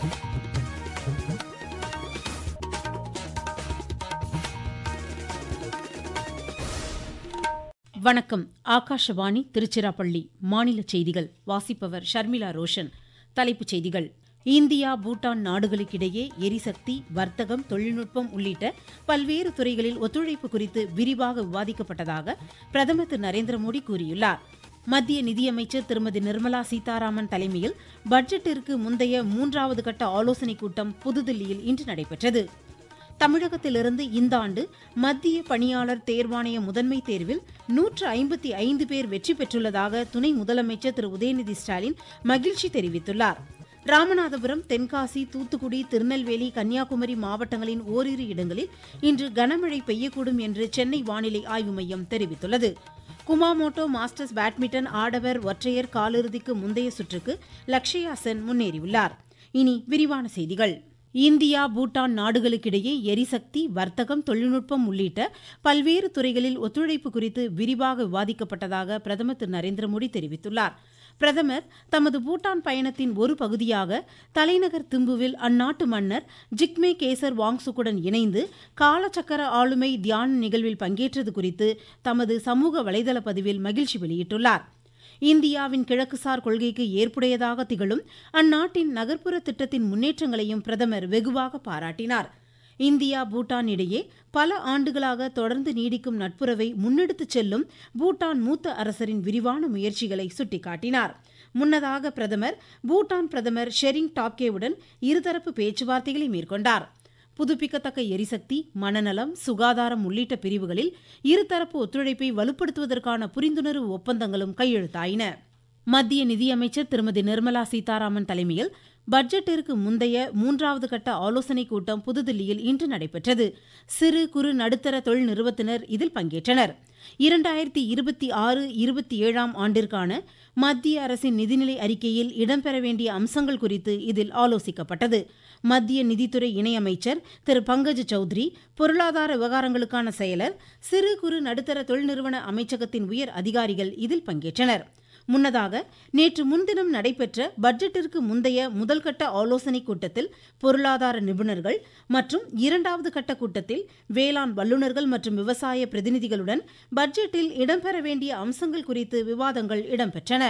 வணக்கம் ஆகாஷவாணி திருச்சிராப்பள்ளி மாநில செய்திகள் வாசிப்பவர் ஷர்மிளா ரோஷன் தலைப்புச் செய்திகள் இந்தியா பூட்டான் நாடுகளுக்கிடையே எரிசக்தி வர்த்தகம் தொழில்நுட்பம் உள்ளிட்ட பல்வேறு துறைகளில் ஒத்துழைப்பு குறித்து விரிவாக விவாதிக்கப்பட்டதாக பிரதமர் திரு நரேந்திர மோடி கூறியுள்ளார் மத்திய நிதியமைச்சர் திருமதி நிர்மலா சீதாராமன் தலைமையில் பட்ஜெட்டிற்கு முந்தைய மூன்றாவது கட்ட ஆலோசனைக் கூட்டம் புதுதில்லியில் இன்று நடைபெற்றது தமிழகத்திலிருந்து இந்த ஆண்டு மத்திய பணியாளர் தேர்வாணைய முதன்மை தேர்வில் நூற்று ஐம்பத்தி ஐந்து பேர் வெற்றி பெற்றுள்ளதாக துணை முதலமைச்சர் திரு உதயநிதி ஸ்டாலின் மகிழ்ச்சி தெரிவித்துள்ளார் ராமநாதபுரம் தென்காசி தூத்துக்குடி திருநெல்வேலி கன்னியாகுமரி மாவட்டங்களின் ஓரிரு இடங்களில் இன்று கனமழை பெய்யக்கூடும் என்று சென்னை வானிலை ஆய்வு மையம் தெரிவித்துள்ளது குமாமோட்டோ மாஸ்டர்ஸ் பேட்மிண்டன் ஆடவர் ஒற்றையர் காலிறுதிக்கு முந்தைய சுற்றுக்கு லக்ஷயா சென் முன்னேறியுள்ளார் இனி விரிவான செய்திகள் இந்தியா பூட்டான் நாடுகளுக்கிடையே எரிசக்தி வர்த்தகம் தொழில்நுட்பம் உள்ளிட்ட பல்வேறு துறைகளில் ஒத்துழைப்பு குறித்து விரிவாக விவாதிக்கப்பட்டதாக பிரதமர் திரு நரேந்திர மோடி தெரிவித்துள்ளார் பிரதமர் தமது பூட்டான் பயணத்தின் ஒரு பகுதியாக தலைநகர் திம்புவில் அந்நாட்டு மன்னர் ஜிக்மே கேசர் வாங்சுக்குடன் இணைந்து காலச்சக்கர ஆளுமை தியான நிகழ்வில் பங்கேற்றது குறித்து தமது சமூக வலைதள பதிவில் மகிழ்ச்சி வெளியிட்டுள்ளார் இந்தியாவின் கிழக்குசார் கொள்கைக்கு ஏற்புடையதாக திகழும் அந்நாட்டின் நகர்ப்புற திட்டத்தின் முன்னேற்றங்களையும் பிரதமர் வெகுவாக பாராட்டினார் இந்தியா பூட்டான் இடையே பல ஆண்டுகளாக தொடர்ந்து நீடிக்கும் நட்புறவை முன்னெடுத்துச் செல்லும் பூட்டான் மூத்த அரசரின் விரிவான முயற்சிகளை சுட்டிக்காட்டினார் முன்னதாக பிரதமர் பூட்டான் பிரதமர் ஷெரிங் டாப்கேவுடன் இருதரப்பு பேச்சுவார்த்தைகளை மேற்கொண்டார் புதுப்பிக்கத்தக்க எரிசக்தி மனநலம் சுகாதாரம் உள்ளிட்ட பிரிவுகளில் இருதரப்பு ஒத்துழைப்பை வலுப்படுத்துவதற்கான புரிந்துணர்வு ஒப்பந்தங்களும் கையெழுத்தாயின மத்திய நிதியமைச்சர் திருமதி நிர்மலா சீதாராமன் தலைமையில் பட்ஜெட்டிற்கு முந்தைய மூன்றாவது கட்ட ஆலோசனைக் கூட்டம் புதுதில்லியில் இன்று நடைபெற்றது சிறு குறு நடுத்தர தொழில் நிறுவனத்தினர் இதில் பங்கேற்றனர் இரண்டாயிரத்தி இருபத்தி ஆறு இருபத்தி ஏழாம் ஆண்டிற்கான மத்திய அரசின் நிதிநிலை அறிக்கையில் இடம்பெற வேண்டிய அம்சங்கள் குறித்து இதில் ஆலோசிக்கப்பட்டது மத்திய நிதித்துறை இணையமைச்சர் திரு பங்கஜ் சௌத்ரி பொருளாதார விவகாரங்களுக்கான செயலர் சிறு குறு நடுத்தர தொழில் நிறுவன அமைச்சகத்தின் உயர் அதிகாரிகள் இதில் பங்கேற்றனர் முன்னதாக நேற்று முன்தினம் நடைபெற்ற பட்ஜெட்டிற்கு முந்தைய முதல்கட்ட ஆலோசனைக் கூட்டத்தில் பொருளாதார நிபுணர்கள் மற்றும் இரண்டாவது கட்ட கூட்டத்தில் வேளாண் வல்லுநர்கள் மற்றும் விவசாய பிரதிநிதிகளுடன் பட்ஜெட்டில் இடம்பெற வேண்டிய அம்சங்கள் குறித்து விவாதங்கள் இடம்பெற்றன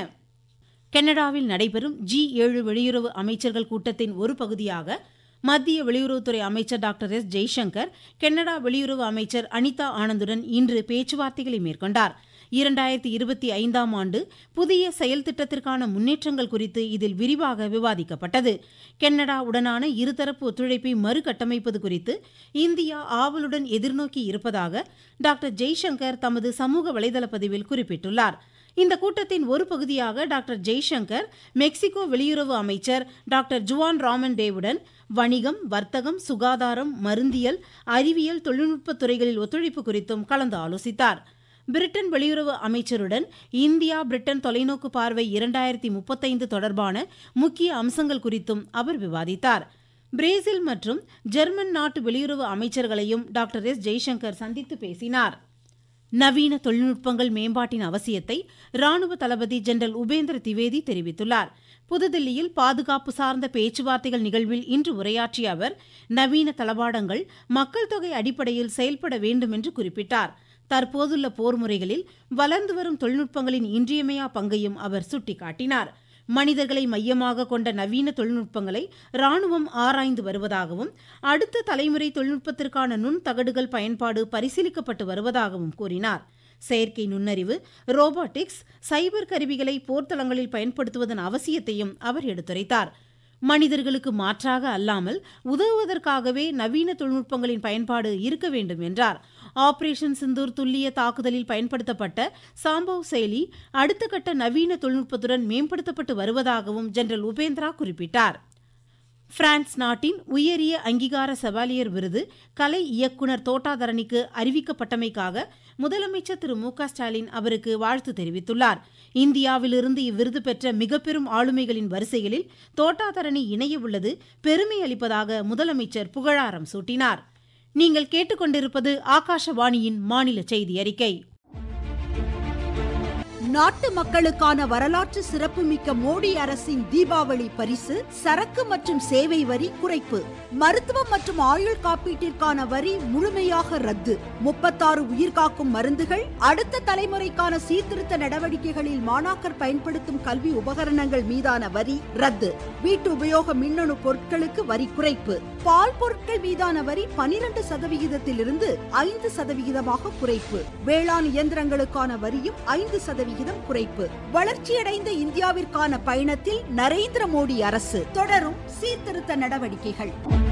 கனடாவில் நடைபெறும் ஜி ஏழு வெளியுறவு அமைச்சர்கள் கூட்டத்தின் ஒரு பகுதியாக மத்திய வெளியுறவுத்துறை அமைச்சர் டாக்டர் எஸ் ஜெய்சங்கர் கனடா வெளியுறவு அமைச்சர் அனிதா ஆனந்துடன் இன்று பேச்சுவார்த்தைகளை மேற்கொண்டார் இரண்டாயிரத்தி இருபத்தி ஐந்தாம் ஆண்டு புதிய செயல் திட்டத்திற்கான முன்னேற்றங்கள் குறித்து இதில் விரிவாக விவாதிக்கப்பட்டது கனடா உடனான இருதரப்பு ஒத்துழைப்பை மறுகட்டமைப்பது குறித்து இந்தியா ஆவலுடன் எதிர்நோக்கி இருப்பதாக டாக்டர் ஜெய்சங்கர் தமது சமூக வலைதள பதிவில் குறிப்பிட்டுள்ளார் இந்த கூட்டத்தின் ஒரு பகுதியாக டாக்டர் ஜெய்சங்கர் மெக்சிகோ வெளியுறவு அமைச்சர் டாக்டர் ஜுவான் ராமன் டேவுடன் வணிகம் வர்த்தகம் சுகாதாரம் மருந்தியல் அறிவியல் தொழில்நுட்பத் துறைகளில் ஒத்துழைப்பு குறித்தும் கலந்து ஆலோசித்தார் பிரிட்டன் வெளியுறவு அமைச்சருடன் இந்தியா பிரிட்டன் தொலைநோக்கு பார்வை இரண்டாயிரத்தி முப்பத்தைந்து தொடர்பான முக்கிய அம்சங்கள் குறித்தும் அவர் விவாதித்தார் பிரேசில் மற்றும் ஜெர்மன் நாட்டு வெளியுறவு அமைச்சர்களையும் டாக்டர் எஸ் ஜெய்சங்கர் சந்தித்து பேசினார் நவீன தொழில்நுட்பங்கள் மேம்பாட்டின் அவசியத்தை ராணுவ தளபதி ஜெனரல் உபேந்திர திவேதி தெரிவித்துள்ளார் புதுதில்லியில் பாதுகாப்பு சார்ந்த பேச்சுவார்த்தைகள் நிகழ்வில் இன்று உரையாற்றிய அவர் நவீன தளவாடங்கள் மக்கள் தொகை அடிப்படையில் செயல்பட வேண்டும் என்று குறிப்பிட்டார் தற்போதுள்ள போர் முறைகளில் வளர்ந்து வரும் தொழில்நுட்பங்களின் இன்றியமையா பங்கையும் அவர் சுட்டிக்காட்டினார் மனிதர்களை மையமாக கொண்ட நவீன தொழில்நுட்பங்களை ராணுவம் ஆராய்ந்து வருவதாகவும் அடுத்த தலைமுறை தொழில்நுட்பத்திற்கான நுண் தகடுகள் பயன்பாடு பரிசீலிக்கப்பட்டு வருவதாகவும் கூறினார் செயற்கை நுண்ணறிவு ரோபாட்டிக்ஸ் சைபர் கருவிகளை போர்த்தளங்களில் பயன்படுத்துவதன் அவசியத்தையும் அவர் எடுத்துரைத்தார் மனிதர்களுக்கு மாற்றாக அல்லாமல் உதவுவதற்காகவே நவீன தொழில்நுட்பங்களின் பயன்பாடு இருக்க வேண்டும் என்றார் ஆபரேஷன் சிந்தூர் துல்லிய தாக்குதலில் பயன்படுத்தப்பட்ட சாம்பவ் செயலி அடுத்த கட்ட நவீன தொழில்நுட்பத்துடன் மேம்படுத்தப்பட்டு வருவதாகவும் ஜெனரல் உபேந்திரா குறிப்பிட்டார் பிரான்ஸ் நாட்டின் உயரிய அங்கீகார செவாலியர் விருது கலை இயக்குனர் தோட்டாதரணிக்கு அறிவிக்கப்பட்டமைக்காக முதலமைச்சர் திரு மு ஸ்டாலின் அவருக்கு வாழ்த்து தெரிவித்துள்ளார் இந்தியாவிலிருந்து இவ்விருது பெற்ற மிகப்பெரும் ஆளுமைகளின் வரிசைகளில் தோட்டாதரணி இணைய உள்ளது பெருமை அளிப்பதாக முதலமைச்சர் புகழாரம் சூட்டினார் நீங்கள் கேட்டுக்கொண்டிருப்பது ஆகாஷவாணியின் மாநில செய்தி அறிக்கை நாட்டு மக்களுக்கான வரலாற்று சிறப்புமிக்க மோடி அரசின் தீபாவளி பரிசு சரக்கு மற்றும் சேவை வரி குறைப்பு மருத்துவம் மற்றும் ஆயுள் காப்பீட்டிற்கான வரி முழுமையாக ரத்து முப்பத்தாறு உயிர்காக்கும் மருந்துகள் அடுத்த தலைமுறைக்கான சீர்திருத்த நடவடிக்கைகளில் மாணாக்கர் பயன்படுத்தும் கல்வி உபகரணங்கள் மீதான வரி ரத்து வீட்டு உபயோக மின்னணு பொருட்களுக்கு வரி குறைப்பு பால் பொருட்கள் மீதான வரி பனிரெண்டு சதவிகிதத்திலிருந்து ஐந்து சதவிகிதமாக குறைப்பு வேளாண் இயந்திரங்களுக்கான வரியும் ஐந்து சதவிகிதம் குறைப்பு வளர்ச்சியடைந்த இந்தியாவிற்கான பயணத்தில் நரேந்திர மோடி அரசு தொடரும் சீர்திருத்த நடவடிக்கைகள்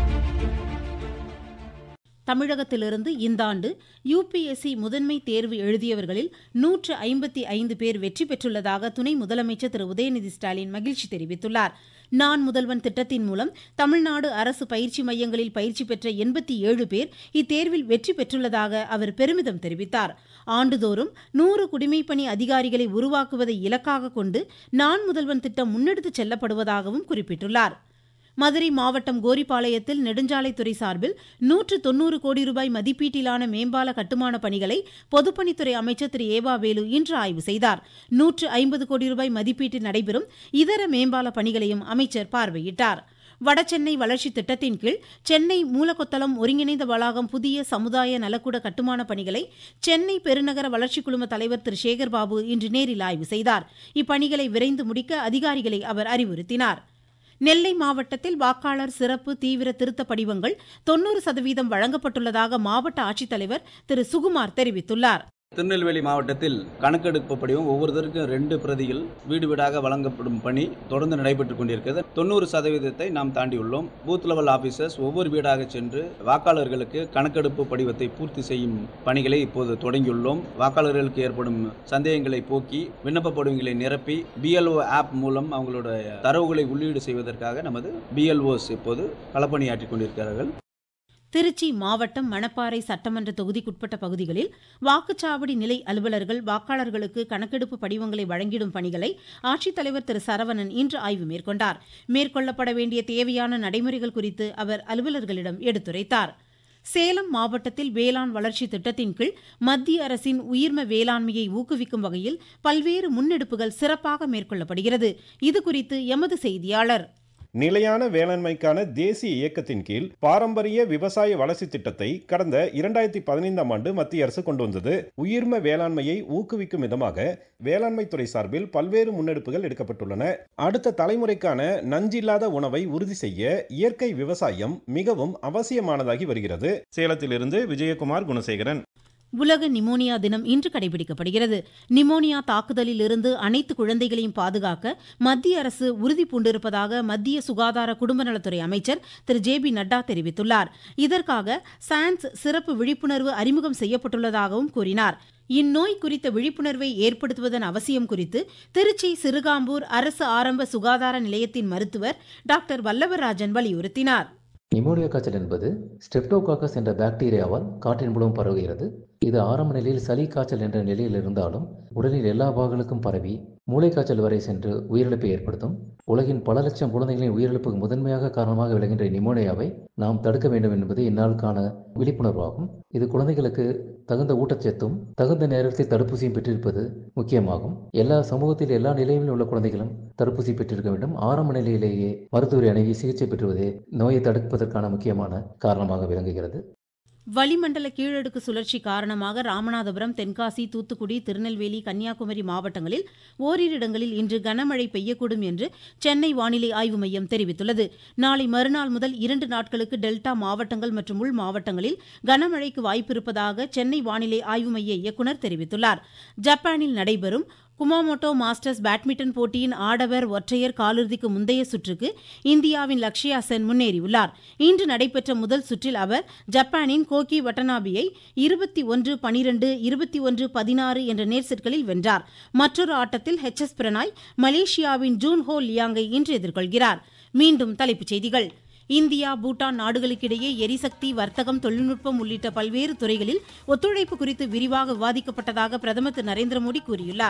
தமிழகத்திலிருந்து இந்த ஆண்டு யுபிஎஸ்சி முதன்மை தேர்வு எழுதியவர்களில் நூற்று ஐம்பத்தி ஐந்து பேர் வெற்றி பெற்றுள்ளதாக துணை முதலமைச்சர் திரு உதயநிதி ஸ்டாலின் மகிழ்ச்சி தெரிவித்துள்ளார் நான் முதல்வன் திட்டத்தின் மூலம் தமிழ்நாடு அரசு பயிற்சி மையங்களில் பயிற்சி பெற்ற எண்பத்தி ஏழு பேர் இத்தேர்வில் வெற்றி பெற்றுள்ளதாக அவர் பெருமிதம் தெரிவித்தார் ஆண்டுதோறும் நூறு குடிமைப்பணி அதிகாரிகளை உருவாக்குவதை இலக்காக கொண்டு நான் முதல்வன் திட்டம் முன்னெடுத்துச் செல்லப்படுவதாகவும் குறிப்பிட்டுள்ளார் மதுரை மாவட்டம் கோரிப்பாளையத்தில் நெடுஞ்சாலைத்துறை சார்பில் நூற்று தொன்னூறு கோடி ரூபாய் மதிப்பீட்டிலான மேம்பால கட்டுமான பணிகளை பொதுப்பணித்துறை அமைச்சர் திரு ஏவா வேலு இன்று ஆய்வு செய்தார் நூற்று ஐம்பது கோடி ரூபாய் மதிப்பீட்டில் நடைபெறும் இதர மேம்பால பணிகளையும் அமைச்சர் பார்வையிட்டார் வடசென்னை வளர்ச்சி திட்டத்தின் கீழ் சென்னை மூலக்கொத்தளம் ஒருங்கிணைந்த வளாகம் புதிய சமுதாய நலக்கூட கட்டுமான பணிகளை சென்னை பெருநகர வளர்ச்சிக் குழும தலைவர் திரு சேகர்பாபு இன்று நேரில் ஆய்வு செய்தார் இப்பணிகளை விரைந்து முடிக்க அதிகாரிகளை அவர் அறிவுறுத்தினார் நெல்லை மாவட்டத்தில் வாக்காளர் சிறப்பு தீவிர திருத்த படிவங்கள் தொன்னூறு சதவீதம் வழங்கப்பட்டுள்ளதாக மாவட்ட ஆட்சித்தலைவர் திரு சுகுமார் தெரிவித்துள்ளார் திருநெல்வேலி மாவட்டத்தில் கணக்கெடுப்பு படிவம் ஒவ்வொருத்தருக்கும் ரெண்டு பிரதிகள் வீடு வீடாக வழங்கப்படும் பணி தொடர்ந்து நடைபெற்றுக் கொண்டிருக்கிறது தொண்ணூறு சதவீதத்தை நாம் தாண்டியுள்ளோம் பூத் லெவல் ஆபீசர்ஸ் ஒவ்வொரு வீடாக சென்று வாக்காளர்களுக்கு கணக்கெடுப்பு படிவத்தை பூர்த்தி செய்யும் பணிகளை இப்போது தொடங்கியுள்ளோம் வாக்காளர்களுக்கு ஏற்படும் சந்தேகங்களை போக்கி விண்ணப்ப படிவங்களை நிரப்பி பிஎல்ஓ ஆப் மூலம் அவங்களோட தரவுகளை உள்ளீடு செய்வதற்காக நமது பிஎல்ஓஸ் இப்போது களப்பணியாற்றிக் கொண்டிருக்கிறார்கள் திருச்சி மாவட்டம் மணப்பாறை சட்டமன்ற தொகுதிக்குட்பட்ட பகுதிகளில் வாக்குச்சாவடி நிலை அலுவலர்கள் வாக்காளர்களுக்கு கணக்கெடுப்பு படிவங்களை வழங்கிடும் பணிகளை ஆட்சித்தலைவர் திரு சரவணன் இன்று ஆய்வு மேற்கொண்டார் மேற்கொள்ளப்பட வேண்டிய தேவையான நடைமுறைகள் குறித்து அவர் அலுவலர்களிடம் எடுத்துரைத்தார் சேலம் மாவட்டத்தில் வேளாண் வளர்ச்சி திட்டத்தின் கீழ் மத்திய அரசின் உயிர்ம வேளாண்மையை ஊக்குவிக்கும் வகையில் பல்வேறு முன்னெடுப்புகள் சிறப்பாக மேற்கொள்ளப்படுகிறது இதுகுறித்து எமது செய்தியாளர் நிலையான வேளாண்மைக்கான தேசிய இயக்கத்தின் கீழ் பாரம்பரிய விவசாய வளர்ச்சி திட்டத்தை கடந்த இரண்டாயிரத்தி பதினைந்தாம் ஆண்டு மத்திய அரசு கொண்டு வந்தது உயிர்ம வேளாண்மையை ஊக்குவிக்கும் விதமாக வேளாண்மை துறை சார்பில் பல்வேறு முன்னெடுப்புகள் எடுக்கப்பட்டுள்ளன அடுத்த தலைமுறைக்கான நஞ்சில்லாத உணவை உறுதி செய்ய இயற்கை விவசாயம் மிகவும் அவசியமானதாகி வருகிறது சேலத்திலிருந்து விஜயகுமார் குணசேகரன் உலக நிமோனியா தினம் இன்று கடைபிடிக்கப்படுகிறது நிமோனியா தாக்குதலில் இருந்து அனைத்து குழந்தைகளையும் பாதுகாக்க மத்திய அரசு உறுதி பூண்டிருப்பதாக மத்திய சுகாதார குடும்ப நலத்துறை அமைச்சர் திரு ஜே பி நட்டா தெரிவித்துள்ளார் இதற்காக சான்ஸ் சிறப்பு விழிப்புணர்வு அறிமுகம் செய்யப்பட்டுள்ளதாகவும் கூறினார் இந்நோய் குறித்த விழிப்புணர்வை ஏற்படுத்துவதன் அவசியம் குறித்து திருச்சி சிறுகாம்பூர் அரசு ஆரம்ப சுகாதார நிலையத்தின் மருத்துவர் டாக்டர் வல்லவராஜன் வலியுறுத்தினார் நிமோனியா காய்ச்சல் என்பது ஸ்டெப்டோகாக்கஸ் என்ற பாக்டீரியாவால் காற்றின் மூலம் பரவுகிறது இது ஆரம்ப நிலையில் சளி காய்ச்சல் என்ற நிலையில் இருந்தாலும் உடலில் எல்லா பாகங்களுக்கும் பரவி மூளைக்காய்ச்சல் வரை சென்று உயிரிழப்பை ஏற்படுத்தும் உலகின் பல லட்சம் குழந்தைகளின் உயிரிழப்புக்கு முதன்மையாக காரணமாக விளங்குகின்ற நிமோனியாவை நாம் தடுக்க வேண்டும் என்பது இந்நாளுக்கான விழிப்புணர்வாகும் இது குழந்தைகளுக்கு தகுந்த ஊட்டச்சத்தும் தகுந்த நேரத்தில் தடுப்பூசியும் பெற்றிருப்பது முக்கியமாகும் எல்லா சமூகத்தில் எல்லா நிலையிலும் உள்ள குழந்தைகளும் தடுப்பூசி பெற்றிருக்க வேண்டும் ஆரம்ப நிலையிலேயே மருத்துவரை அணுகி சிகிச்சை பெற்றுவதே நோயை தடுப்பதற்கான முக்கியமான காரணமாக விளங்குகிறது வளிமண்டல கீழடுக்கு சுழற்சி காரணமாக ராமநாதபுரம் தென்காசி தூத்துக்குடி திருநெல்வேலி கன்னியாகுமரி மாவட்டங்களில் ஓரிரு இடங்களில் இன்று கனமழை பெய்யக்கூடும் என்று சென்னை வானிலை ஆய்வு மையம் தெரிவித்துள்ளது நாளை மறுநாள் முதல் இரண்டு நாட்களுக்கு டெல்டா மாவட்டங்கள் மற்றும் உள் மாவட்டங்களில் கனமழைக்கு வாய்ப்பிருப்பதாக சென்னை வானிலை ஆய்வு மைய இயக்குநர் தெரிவித்துள்ளார் ஜப்பானில் நடைபெறும் குமாமோட்டோ மாஸ்டர்ஸ் பேட்மிண்டன் போட்டியின் ஆடவர் ஒற்றையர் காலிறுதிக்கு முந்தைய சுற்றுக்கு இந்தியாவின் லக்ஷயா சென் முன்னேறியுள்ளார் இன்று நடைபெற்ற முதல் சுற்றில் அவர் ஜப்பானின் கோகி வட்டனாபியை இருபத்தி ஒன்று பனிரெண்டு இருபத்தி ஒன்று பதினாறு என்ற நேர் செட்களில் வென்றார் மற்றொரு ஆட்டத்தில் ஹெச் எஸ் பிரணாய் மலேசியாவின் ஜூன் ஹோ லியாங்கை இன்று எதிர்கொள்கிறார் மீண்டும் தலைப்புச் செய்திகள் இந்தியா பூட்டான் நாடுகளுக்கிடையே எரிசக்தி வர்த்தகம் தொழில்நுட்பம் உள்ளிட்ட பல்வேறு துறைகளில் ஒத்துழைப்பு குறித்து விரிவாக விவாதிக்கப்பட்டதாக பிரதமர் திரு நரேந்திர மோடி கூறியுள்ளார்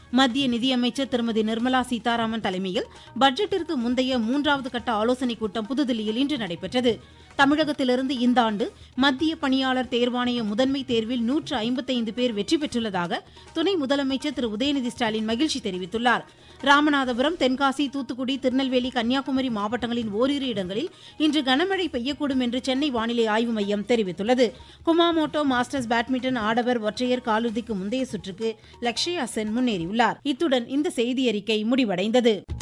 மத்திய நிதியமைச்சர் திருமதி நிர்மலா சீதாராமன் தலைமையில் பட்ஜெட்டிற்கு முந்தைய மூன்றாவது கட்ட ஆலோசனைக் கூட்டம் புதுதில்லியில் இன்று நடைபெற்றது தமிழகத்திலிருந்து இந்த ஆண்டு மத்திய பணியாளர் தேர்வாணைய முதன்மை தேர்வில் நூற்று ஐம்பத்தைந்து பேர் வெற்றி பெற்றுள்ளதாக துணை முதலமைச்சர் திரு உதயநிதி ஸ்டாலின் மகிழ்ச்சி தெரிவித்துள்ளார் ராமநாதபுரம் தென்காசி தூத்துக்குடி திருநெல்வேலி கன்னியாகுமரி மாவட்டங்களின் ஓரிரு இடங்களில் இன்று கனமழை பெய்யக்கூடும் என்று சென்னை வானிலை ஆய்வு மையம் தெரிவித்துள்ளது குமாமோட்டோ மாஸ்டர்ஸ் பேட்மிண்டன் ஆடவர் ஒற்றையர் காலிறுதிக்கு முந்தைய சுற்றுக்கு லக்ஷயா சென் முன்னேறியுள்ளார் இத்துடன் இந்த செய்தியறிக்கை முடிவடைந்தது